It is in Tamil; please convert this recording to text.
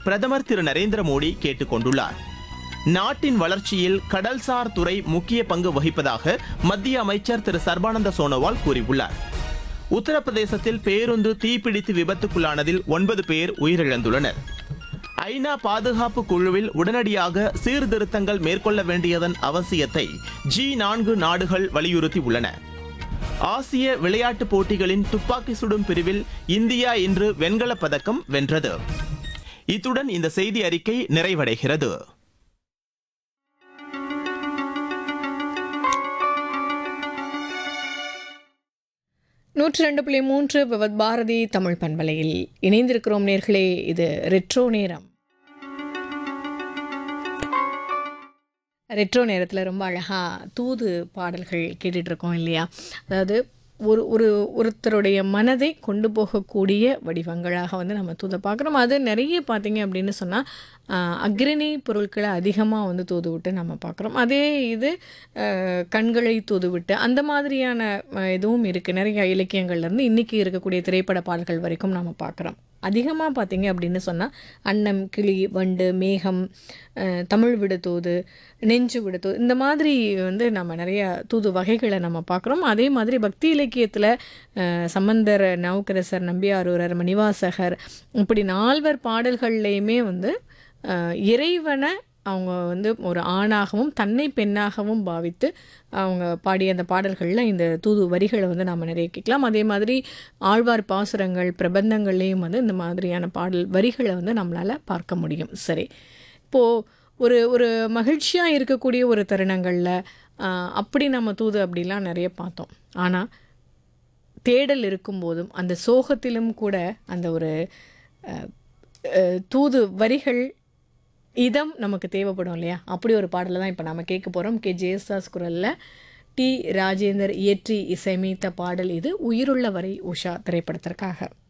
பிரதமர் திரு நரேந்திர மோடி கேட்டுக் கொண்டுள்ளார் நாட்டின் வளர்ச்சியில் கடல்சார் துறை முக்கிய பங்கு வகிப்பதாக மத்திய அமைச்சர் திரு சர்பானந்த சோனோவால் கூறியுள்ளார் உத்தரப்பிரதேசத்தில் பேருந்து தீப்பிடித்து விபத்துக்குள்ளானதில் ஒன்பது பேர் உயிரிழந்துள்ளனர் ஐநா பாதுகாப்பு குழுவில் உடனடியாக சீர்திருத்தங்கள் மேற்கொள்ள வேண்டியதன் அவசியத்தை ஜி நான்கு நாடுகள் வலியுறுத்தி உள்ளன ஆசிய விளையாட்டுப் போட்டிகளின் துப்பாக்கி சுடும் பிரிவில் இந்தியா இன்று வெண்கலப் பதக்கம் வென்றது இத்துடன் இந்த செய்தி அறிக்கை நிறைவடைகிறது நூற்றி ரெண்டு புள்ளி மூன்று விவத் பாரதி தமிழ் பண்பலையில் இணைந்திருக்கிறோம் நேர்களே இது ரெட்ரோ நேரம் ரெட்ரோ நேரத்தில் ரொம்ப அழகாக தூது பாடல்கள் கேட்டுட்டு இருக்கோம் இல்லையா அதாவது ஒரு ஒரு ஒருத்தருடைய மனதை கொண்டு போகக்கூடிய வடிவங்களாக வந்து நம்ம தூதை பார்க்குறோம் அது நிறைய பார்த்தீங்க அப்படின்னு சொன்னால் அக்ரணி பொருட்களை அதிகமாக வந்து தூது விட்டு நம்ம பார்க்குறோம் அதே இது ஆஹ், கண்களை தூது விட்டு அந்த மாதிரியான ஆஹ், இதுவும் இருக்குது நிறைய இலக்கியங்கள்லேருந்து இன்றைக்கி இருக்கக்கூடிய திரைப்பட பாடல்கள் வரைக்கும் நம்ம பார்க்குறோம் அதிகமாக பார்த்தீங்க அப்படின்னு சொன்னால் அன்னம் கிளி வண்டு மேகம் அஹ், தமிழ் விடுதூது நெஞ்சு விடுதூது இந்த மாதிரி வந்து நம்ம நிறைய தூது வகைகளை நம்ம பார்க்குறோம் அதே மாதிரி பக்தி இலக்கியத்தில் சம்பந்தர் நவுக்கரசர் நம்பியாரூரர் மணிவாசகர் இப்படி நால்வர் பாடல்கள்லையுமே வந்து அஹ், இறைவனை அவங்க வந்து ஒரு ஆணாகவும் தன்னை பெண்ணாகவும் பாவித்து அவங்க பாடிய அந்த பாடல்களில் இந்த தூது வரிகளை வந்து நம்ம நிறைய கேட்கலாம் அதே மாதிரி ஆழ்வார் பாசுரங்கள் பிரபந்தங்கள்லேயும் வந்து இந்த மாதிரியான பாடல் வரிகளை வந்து நம்மளால் பார்க்க முடியும் சரி இப்போது ஒரு ஒரு மகிழ்ச்சியாக இருக்கக்கூடிய ஒரு தருணங்களில் ஆஹ், அப்படி நம்ம தூது அப்படிலாம் நிறைய பார்த்தோம் ஆனால் தேடல் இருக்கும்போதும் அந்த சோகத்திலும் கூட அந்த ஒரு அஹ், அஹ், தூது வரிகள் இதம் நமக்கு தேவைப்படும் இல்லையா அப்படி ஒரு பாடலை தான் இப்போ நம்ம கேட்க போகிறோம் கே ஜேசாஸ் குரலில் டி ராஜேந்தர் இயற்றி இசையமைத்த பாடல் இது உயிருள்ள வரை உஷா திரைப்படத்திற்காக